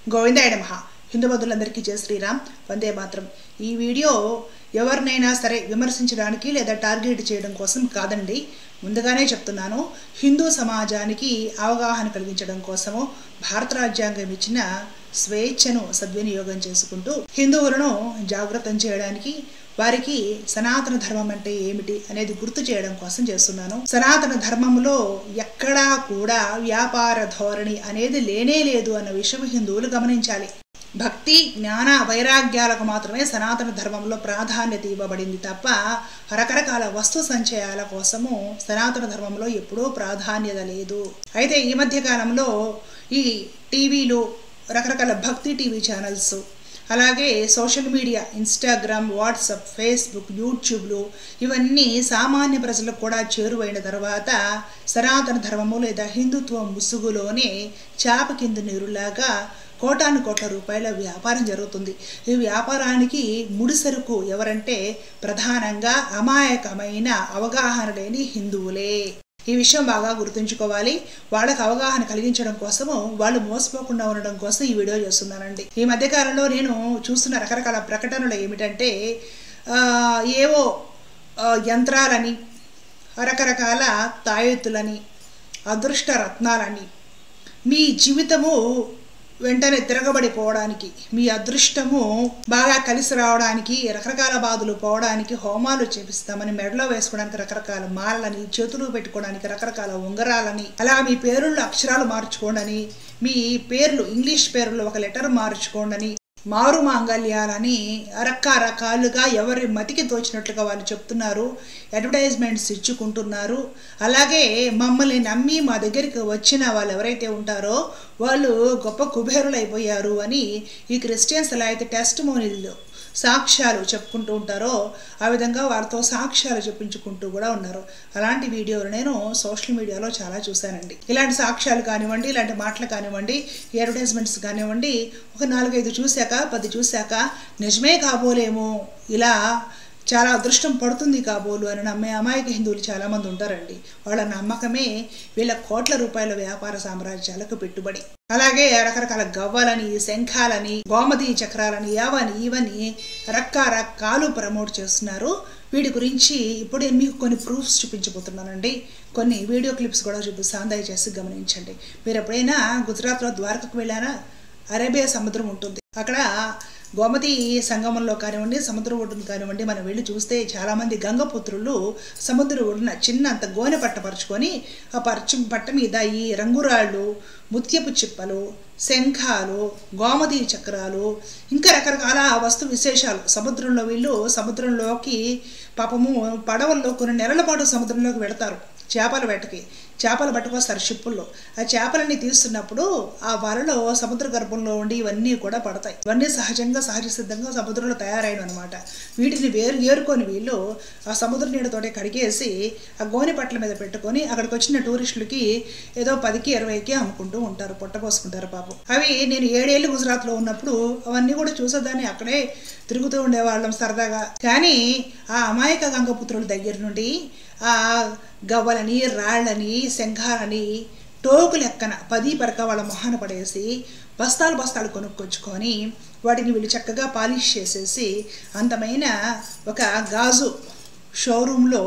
గోవిందాయ నమః హిందూ బంధువులందరికీ జయ శ్రీరామ్ వందే మాత్రం ఈ వీడియో ఎవరినైనా సరే విమర్శించడానికి లేదా టార్గెట్ చేయడం కోసం కాదండి ముందుగానే చెప్తున్నాను హిందూ సమాజానికి అవగాహన కలిగించడం కోసము భారత రాజ్యాంగం ఇచ్చిన స్వేచ్ఛను సద్వినియోగం చేసుకుంటూ హిందువులను జాగృతం చేయడానికి వారికి సనాతన ధర్మం అంటే ఏమిటి అనేది గుర్తు చేయడం కోసం చేస్తున్నాను సనాతన ధర్మంలో ఎక్కడా కూడా వ్యాపార ధోరణి అనేది లేనే లేదు అన్న విషయం హిందువులు గమనించాలి భక్తి జ్ఞాన వైరాగ్యాలకు మాత్రమే సనాతన ధర్మంలో ప్రాధాన్యత ఇవ్వబడింది తప్ప రకరకాల వస్తు సంచయాల కోసము సనాతన ధర్మంలో ఎప్పుడూ ప్రాధాన్యత లేదు అయితే ఈ మధ్య కాలంలో ఈ టీవీలు రకరకాల భక్తి టీవీ ఛానల్స్ అలాగే social media Instagram WhatsApp Facebook యూట్యూబ్లు ఇవన్నీ సామాన్య ప్రజలకు కూడా చేరువైన తర్వాత సనాతన ధర్మము లేదా హిందుత్వం ముసుగులోనే చాప కింద నీరులాగా కోటాను కోట్ల రూపాయల వ్యాపారం జరుగుతుంది ఈ వ్యాపారానికి ముడిసరుకు ఎవరంటే ప్రధానంగా అమాయకమైన అవగాహన లేని హిందువులే ఈ విషయం బాగా గుర్తుంచుకోవాలి వాళ్ళకి అవగాహన కలిగించడం కోసము వాళ్ళు మోసపోకుండా ఉండడం కోసం ఈ వీడియో చేస్తున్నానండి ఈ మధ్యకాలంలో నేను చూస్తున్న రకరకాల ప్రకటనలు ఏమిటంటే ఏవో యంత్రాలని రకరకాల తాయెత్తులని అదృష్ట రత్నాలని మీ జీవితము వెంటనే తిరగబడిపోవడానికి మీ అదృష్టము బాగా కలిసి రావడానికి రకరకాల బాధలు పోవడానికి హోమాలు చేపిస్తామని మెడలో వేసుకోవడానికి రకరకాల మాలని చేతులు పెట్టుకోవడానికి రకరకాల ఉంగరాలని అలా మీ పేరుల్లో అక్షరాలు మార్చుకోండి మీ పేర్లు ఇంగ్లీష్ పేర్లు ఒక లెటర్ మార్చుకోండి మారు మాంగళ్యాలని రకరకాలుగా ఎవరి మతికి తోచినట్లుగా వాళ్ళు చెప్తున్నారు అడ్వర్టైజ్మెంట్స్ ఇచ్చుకుంటున్నారు అలాగే మమ్మల్ని నమ్మి మా దగ్గరికి వచ్చిన వాళ్ళు ఎవరైతే ఉంటారో వాళ్ళు గొప్ప కుబేరులు అయిపోయారు అని ఈ క్రిస్టియన్స్ ఎలా అయితే టెస్ట్ మోనీలు సాక్ష్యాలు చెప్పుకుంటూ ఉంటారో ఆ విధంగా వారితో సాక్ష్యాలు చెప్పించుకుంటూ కూడా ఉన్నారు అలాంటి వీడియోలు నేను సోషల్ మీడియాలో చాలా చూశానండి ఇలాంటి సాక్ష్యాలు కానివ్వండి ఇలాంటి మాటలు కానివ్వండి అడ్వర్టైజ్మెంట్స్ కానివ్వండి ఒక నాలుగైదు చూశాక పది చూశాక నిజమే కాబోలేమో ఇలా చాలా అదృష్టం పడుతుంది కాబోలు అని నమ్మే అమాయక హిందువులు చాలామంది ఉంటారండి వాళ్ళ నమ్మకమే వీళ్ళ కోట్ల రూపాయల వ్యాపార సామ్రాజ్యాలకు పెట్టుబడి అలాగే రకరకాల గవ్వలని శంఖాలని గోమతి చక్రాలని యావని ఇవని రకరకాలు ప్రమోట్ చేస్తున్నారు వీటి గురించి ఇప్పుడు నేను మీకు కొన్ని ప్రూఫ్స్ చూపించబోతున్నానండి కొన్ని వీడియో క్లిప్స్ కూడా చూపిస్తాను దయచేసి గమనించండి మీరు ఎప్పుడైనా గుజరాత్లో ద్వారకకు వెళ్ళారా అరేబియా సముద్రం ఉంటుంది అక్కడ గోమతి సంగమంలో కానివ్వండి సముద్రం ఒడ్డును కానివ్వండి మనం వెళ్ళి చూస్తే చాలామంది గంగపుత్రులు సముద్రం ఒడ్డున చిన్న అంత గోనె పట్ట పరుచుకొని ఆ పరచు పట్ట మీద ఈ రంగురాళ్ళు ముత్యపు చిప్పలు శంఖాలు గోమతి చక్రాలు ఇంకా రకరకాల వస్తు విశేషాలు సముద్రంలో వీళ్ళు సముద్రంలోకి పాపము పడవల్లో కొన్ని నెలల పాటు సముద్రంలోకి వెడతారు చేపల వేటకి చేపలు పట్టుకొస్తారు షిప్పుల్లో ఆ చేపలన్నీ తీస్తున్నప్పుడు ఆ వలలో సముద్ర గర్భంలో ఉండి ఇవన్నీ కూడా పడతాయి ఇవన్నీ సహజంగా సహజ సిద్ధంగా సముద్రంలో తయారైన అనమాట వీటిని వేరు ఏరుకొని వీళ్ళు ఆ సముద్ర నీడతోటే కడిగేసి ఆ గోనె పట్ల మీద పెట్టుకొని అక్కడికి వచ్చిన టూరిస్టులకి ఏదో పదికి ఇరవైకి అమ్ముకుంటూ ఉంటారు పొట్టపోసుకుంటారు పాపం అవి నేను ఏడేళ్ళు గుజరాత్లో ఉన్నప్పుడు అవన్నీ కూడా చూసేదాన్ని అక్కడే తిరుగుతూ ఉండేవాళ్ళం సరదాగా కానీ ఆ అమాయక గంగపుత్రుల దగ్గర నుండి ఆ గవ్వలని రాళ్ళని శంఖాలని టోకు లెక్కన పది పరక వాళ్ళ మొహాన పడేసి బస్తాలు బస్తాలు కొనుక్కొచ్చుకొని వాటిని వీళ్ళు చక్కగా పాలిష్ చేసేసి అందమైన ఒక గాజు షోరూంలో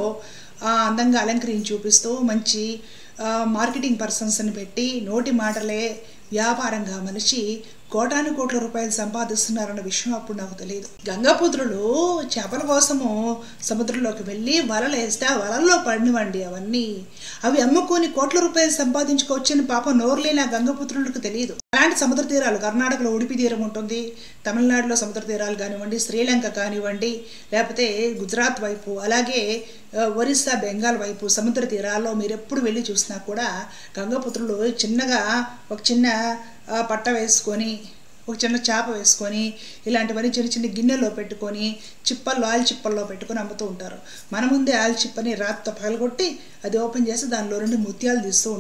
అందంగా అలంకరించి చూపిస్తూ మంచి మార్కెటింగ్ పర్సన్స్ని పెట్టి నోటి మాటలే వ్యాపారంగా మలిచి కోటాను కోట్ల రూపాయలు సంపాదిస్తున్నారన్న విషయం అప్పుడు నాకు తెలియదు గంగాపుత్రులు చేపల కోసము సముద్రంలోకి వెళ్ళి వలలు వేస్తే ఆ వలల్లో పడినవండి అవన్నీ అవి అమ్ముకొని కోట్ల రూపాయలు సంపాదించుకోవచ్చని పాప నోరులేని ఆ గంగపుత్రులకు తెలియదు అలాంటి సముద్ర తీరాలు కర్ణాటకలో ఉడిపి తీరం ఉంటుంది తమిళనాడులో సముద్ర తీరాలు కానివ్వండి శ్రీలంక కానివ్వండి లేకపోతే గుజరాత్ వైపు అలాగే ఒరిస్సా బెంగాల్ వైపు సముద్ర తీరాల్లో మీరు ఎప్పుడు వెళ్ళి చూసినా కూడా గంగపుత్రులు చిన్నగా ఒక చిన్న పట్ట వేసుకొని ఒక చిన్న చేప వేసుకొని ఇలాంటివన్నీ చిన్న చిన్న గిన్నెలో పెట్టుకొని చిప్పల్లో ఆయిల్ చిప్పల్లో పెట్టుకొని అమ్ముతూ ఉంటారు మన ముందే ఆయిల్ చిప్పని రాత్రితో పగలగొట్టి అది ఓపెన్ చేసి దానిలో నుండి ముత్యాలు తీస్తూ ఉంటారు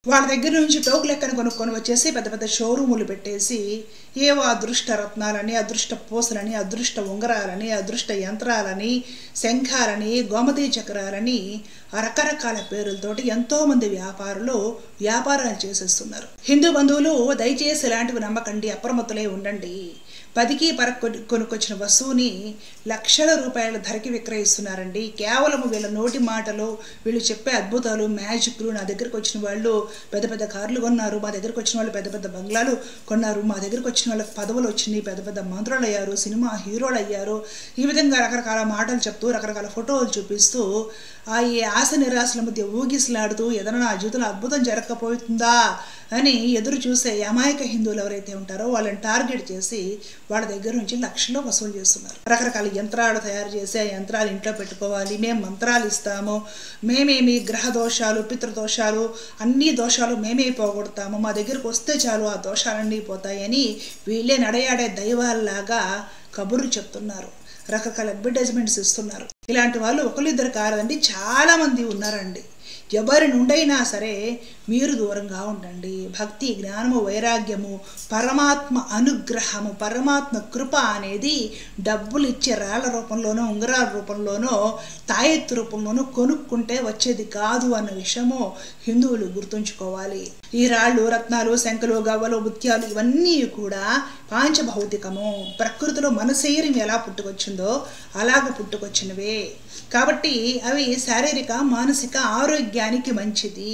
వాళ్ళ దగ్గర నుంచి టోకు లెక్కన కొనుక్కొని వచ్చేసి పెద్ద పెద్ద షోరూములు పెట్టేసి ఏవో అదృష్ట రత్నాలని అదృష్ట పూసలని అదృష్ట ఉంగరాలని అదృష్ట యంత్రాలని శంఖాలని గోమతి చక్రాలని ఆ రకరకాల పేర్లతోటి ఎంతోమంది వ్యాపారులు వ్యాపారాలు చేసేస్తున్నారు హిందూ బంధువులు దయచేసి ఇలాంటివి నమ్మకండి అప్రమత్తులై ఉండండి పదికి పరకు కొను- కొనుక్కొచ్చిన వస్తువుని లక్షల రూపాయల ధరకి విక్రయిస్తున్నారండి కేవలం వీళ్ళ నోటి మాటలు వీళ్ళు చెప్పే అద్భుతాలు మ్యాజిక్లు నా దగ్గరికి వచ్చిన వాళ్ళు పెద్ద పెద్ద కార్లు కొన్నారు మా దగ్గరికి వచ్చిన వాళ్ళు పెద్ద పెద్ద బంగ్లాలు కొన్నారు మా దగ్గరికి వచ్చిన వాళ్ళకి పదవులు వచ్చినాయి పెద్ద పెద్ద మంత్రులు అయ్యారు సినిమా హీరోలు అయ్యారు ఈ విధంగా రకరకాల మాటలు చెప్తూ రకరకాల ఫోటోలు చూపిస్తూ ఆ ఈ ఆశ నిరాశల మధ్య ఊగిసలాడుతూ ఏదైనా నా జీవితంలో అద్భుతం జరగకపోతుందా అని ఎదురు చూసే అమాయక హిందువులు ఎవరైతే ఉంటారో వాళ్ళని టార్గెట్ చేసి వాళ్ళ దగ్గర నుంచి లక్షల్లో వసూలు చేస్తున్నారు రకరకాల యంత్రాలు తయారు చేసి ఆ యంత్రాలు ఇంట్లో పెట్టుకోవాలి మేము మంత్రాలు ఇస్తాము మేమేమి గ్రహ దోషాలు పితృదోషాలు అన్ని దోషాలు మేమే పోగొడతాము మా దగ్గరకు వస్తే చాలు ఆ దోషాలన్నీ పోతాయని వీళ్ళే నడయాడే దైవాల్లాగా కబుర్లు చెప్తున్నారు రకరకాల అడ్వర్టైజ్మెంట్స్ ఇస్తున్నారు ఇలాంటి వాళ్ళు ఒకరిద్దరు కాదండి చాలా మంది ఉన్నారండి ఎవరి నుండైనా సరే మీరు దూరంగా ఉండండి భక్తి జ్ఞానము వైరాగ్యము పరమాత్మ అనుగ్రహము పరమాత్మ కృప అనేది డబ్బులు ఇచ్చే రాళ్ల రూపంలోనో ఉంగరాల రూపంలోనో తాయెత్తు రూపంలోనో కొనుక్కుంటే వచ్చేది కాదు అన్న విషయము హిందువులు గుర్తుంచుకోవాలి ఈ రాళ్ళు రత్నాలు శంఖలు గవ్వలు ముత్యాలు ఇవన్నీ కూడా పాంచభౌతికము ప్రకృతిలో మన శరీరం ఎలా పుట్టుకొచ్చిందో అలాగ పుట్టుకొచ్చినవే కాబట్టి అవి శారీరక మానసిక ఆరోగ్యానికి మంచిది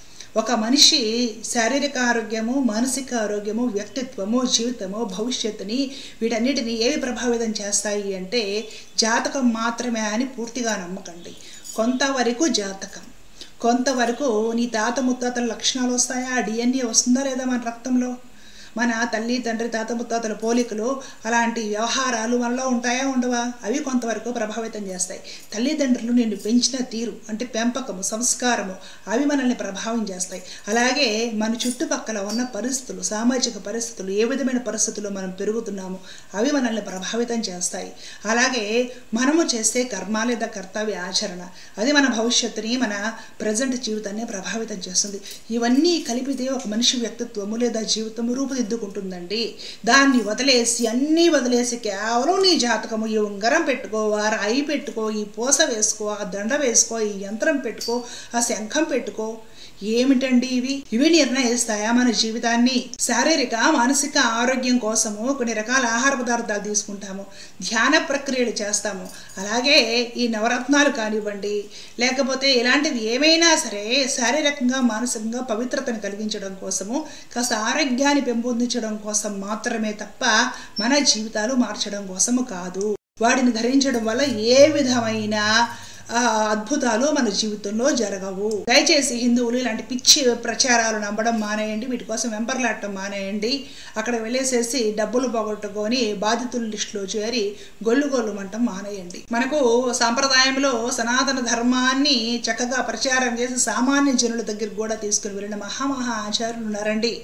ఒక మనిషి శారీరక ఆరోగ్యము మానసిక ఆరోగ్యము వ్యక్తిత్వము జీవితము భవిష్యత్తుని వీటన్నిటిని ఏవి ప్రభావితం చేస్తాయి అంటే జాతకం మాత్రమే అని పూర్తిగా నమ్మకండి కొంతవరకు జాతకం కొంతవరకు నీ తాత ముత్తాతల లక్షణాలు వస్తాయా డిఎన్ఏ వస్తుందా లేదా మన రక్తంలో మన తల్లి తండ్రి తాత ముత్తాతల పోలికలు అలాంటి వ్యవహారాలు మనలో ఉంటాయా ఉండవా అవి కొంతవరకు ప్రభావితం చేస్తాయి తల్లిదండ్రులు నిన్ను పెంచిన తీరు అంటే పెంపకము సంస్కారము అవి మనల్ని ప్రభావం చేస్తాయి అలాగే మన చుట్టుపక్కల ఉన్న పరిస్థితులు సామాజిక పరిస్థితులు ఏ విధమైన పరిస్థితుల్లో మనం పెరుగుతున్నాము అవి మనల్ని ప్రభావితం చేస్తాయి అలాగే మనము చేసే కర్మ లేదా కర్తవ్య ఆచరణ అది మన భవిష్యత్తుని మన ప్రజెంట్ జీవితాన్ని ప్రభావితం చేస్తుంది ఇవన్నీ కలిపితే ఒక మనిషి వ్యక్తిత్వము లేదా జీవితము రూపుదిద్దుకుంటుందండి దాన్ని వదిలేసి అన్నీ వదిలేసి కేవలం నీ జాతకము ఈ ఉంగరం పెట్టుకో ఆ రాయి పెట్టుకో ఈ పూస వేసుకో ఆ దండ వేసుకో ఈ యంత్రం పెట్టుకో ఆ శంఖం పెట్టుకో ఏమిటండి ఇవి ఇవి నిర్ణయిస్తాయా మన జీవితాన్ని శారీరక మానసిక ఆరోగ్యం కోసము కొన్ని రకాల ఆహార పదార్థాలు తీసుకుంటాము ధ్యాన ప్రక్రియలు చేస్తాము అలాగే ఈ నవరత్నాలు కానివ్వండి లేకపోతే ఇలాంటివి ఏమైనా సరే శారీరకంగా మానసికంగా పవిత్రతను కలిగించడం కోసము కాస్త ఆరోగ్యాన్ని పెంపొందించడం కోసం మాత్రమే తప్ప మన జీవితాలు మార్చడం కోసము కాదు వాటిని ధరించడం వల్ల ఏ విధమైన ఆ, అద్భుతాలు మన జీవితంలో జరగవు దయచేసి హిందువులు ఇలాంటి పిచ్చి ప్రచారాలు నమ్మడం మానేయండి వీటి కోసం వెంపర్లాడటం మానేయండి అక్కడ వెళ్ళేసేసి డబ్బులు పోగొట్టుకొని బాధితుల లిస్టులో చేరి గొల్లు గొల్లు మంటం మానేయండి మనకు సాంప్రదాయంలో సనాతన ధర్మాన్ని చక్కగా ప్రచారం చేసి సామాన్య జనుల దగ్గరికి కూడా తీసుకుని వెళ్ళిన మహామహా ఆచార్యులు ఉన్నారండి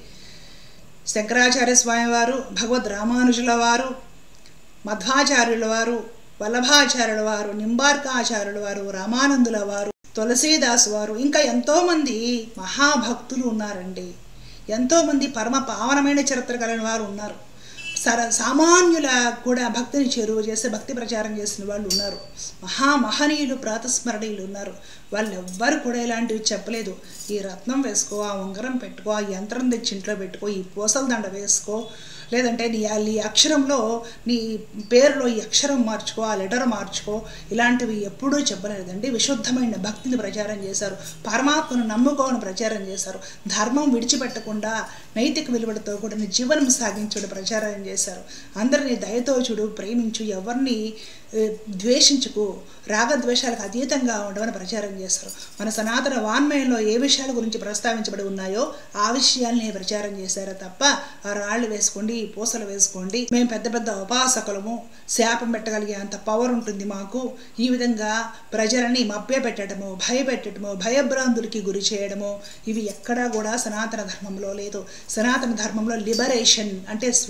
శంకరాచార్య స్వామి వారు భగవద్ రామానుజుల వారు మధ్వాచార్యుల వారు వల్లభాచార్యుల వారు నింబార్కాచార్యుల వారు రామానందుల వారు తులసీదాస్ వారు ఇంకా ఎంతోమంది మహాభక్తులు ఉన్నారండి ఎంతోమంది పరమ పావనమైన చరిత్ర కలిగిన వారు ఉన్నారు సర సామాన్యుల కూడా భక్తిని చేరువ చేసి భక్తి ప్రచారం చేసిన వాళ్ళు ఉన్నారు మహా మహనీయులు ప్రాతస్మరణీయులు ఉన్నారు వాళ్ళు ఎవ్వరు కూడా ఇలాంటివి చెప్పలేదు ఈ రత్నం వేసుకో ఆ ఉంగరం పెట్టుకో ఆ యంత్రం తెచ్చి ఇంట్లో పెట్టుకో ఈ పూసల దండ వేసుకో లేదంటే నీ ఈ అక్షరంలో నీ పేరులో ఈ అక్షరం మార్చుకో ఆ లెటర్ మార్చుకో ఇలాంటివి ఎప్పుడూ చెప్పలేదండి విశుద్ధమైన భక్తిని ప్రచారం చేశారు పరమాత్మను నమ్ముకోని ప్రచారం చేశారు ధర్మం విడిచిపెట్టకుండా నైతిక విలువలతో కూడిన జీవనం సాగించుడు ప్రచారం చేశారు అందరినీ దయతో చూడు ప్రేమించు ఎవరిని ఏ, ద్వేషించుకు రాగద్వేషాలకు అతీతంగా ఉండమని ప్రచారం చేస్తారు మన సనాతన వాన్మయంలో ఏ విషయాల గురించి ప్రస్తావించబడి ఉన్నాయో ఆ విషయాల్ని ప్రచారం చేశారు తప్ప ఆ రాళ్ళు వేసుకోండి ఈ పూసలు వేసుకోండి మేము పెద్ద పెద్ద ఉపాసకులము శాపం పెట్టగలిగే అంత పవర్ ఉంటుంది మాకు ఈ విధంగా ప్రజలని మభ్యపెట్టడము భయపెట్టడము భయభ్రాంతులకి గురి చేయడము ఇవి ఎక్కడా కూడా సనాతన ధర్మంలో లేదు సనాతన ధర్మంలో లిబరేషన్ అంటే స్వేచ్ఛ అంటే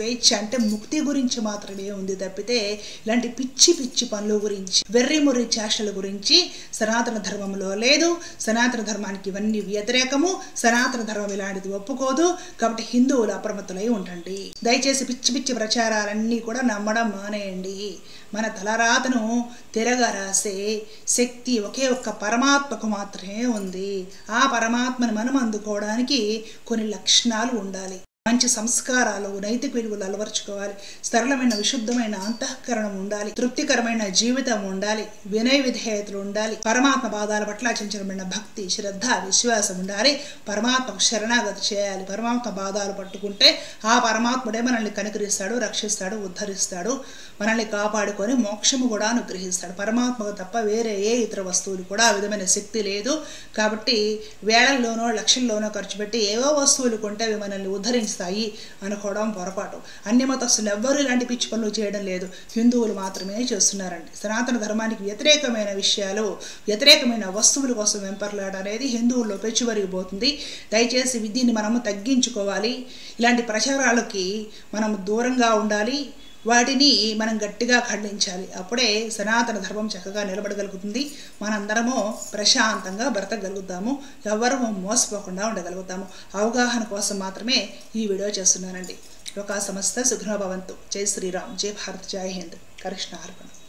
అంటే ముక్తి గురించి మాత్రమే ఉంది తప్పితే ఇలాంటి పిచ్చి పిచ్చి పనుల గురించి వెర్రి ముర్రి చేష్టల గురించి సనాతన ధర్మంలో లేదు సనాతన ధర్మానికి ఇవన్నీ వ్యతిరేకము సనాతన ధర్మం ఇలాంటిది ఒప్పుకోదు కాబట్టి హిందువులు అప్రమత్తులై ఉండండి దయచేసి పిచ్చి పిచ్చి ప్రచారాలన్నీ కూడా నమ్మడం మానేయండి మన తలరాతను తిరగ రాసే శక్తి ఒకే ఒక్క పరమాత్మకు మాత్రమే ఉంది ఆ పరమాత్మను మనం అందుకోవడానికి కొన్ని లక్షణాలు ఉండాలి మంచి సంస్కారాలు నైతిక విలువలు అలవర్చుకోవాలి సరళమైన విశుద్ధమైన అంతఃకరణం ఉండాలి తృప్తికరమైన జీవితం ఉండాలి వినయ విధేయతలు ఉండాలి పరమాత్మ పాదాల పట్ల అచంచలమైన భక్తి శ్రద్ధ విశ్వాసం ఉండాలి పరమాత్మకు శరణాగతి చేయాలి పరమాత్మ పాదాలు పట్టుకుంటే ఆ పరమాత్ముడే మనల్ని కనుకరిస్తాడు రక్షిస్తాడు ఉద్ధరిస్తాడు మనల్ని కాపాడుకొని మోక్షము కూడా అనుగ్రహిస్తాడు పరమాత్మకు తప్ప వేరే ఏ ఇతర వస్తువులు కూడా ఆ విధమైన శక్తి లేదు కాబట్టి వేళల్లోనో లక్షల్లోనో ఖర్చు పెట్టి ఏవో వస్తువులు కొంటే అవి మనల్ని ఉద్ధరిస్తాయి అనుకోవడం పొరపాటు అన్ని మతస్థులు ఎవ్వరూ ఇలాంటి పిచ్చి పనులు చేయడం లేదు హిందువులు మాత్రమే చేస్తున్నారండి సనాతన ధర్మానికి వ్యతిరేకమైన విషయాలు వ్యతిరేకమైన వస్తువుల కోసం వెంపర్లాడ అనేది హిందువుల్లో పెచ్చువరిగిపోతుంది దయచేసి దీన్ని మనము తగ్గించుకోవాలి ఇలాంటి ప్రచారాలకి మనం దూరంగా ఉండాలి వాటిని మనం గట్టిగా ఖండించాలి అప్పుడే సనాతన ధర్మం చక్కగా నిలబడగలుగుతుంది మనందరము ప్రశాంతంగా బ్రతకగలుగుతాము ఎవరము మోసపోకుండా ఉండగలుగుతాము అవగాహన కోసం మాత్రమే ఈ వీడియో చేస్తున్నానండి లోకా సమస్త సుఘ్నభవంతు జై శ్రీరామ్ జై భారత్ జై హింద్ కృష్ణ అర్పణ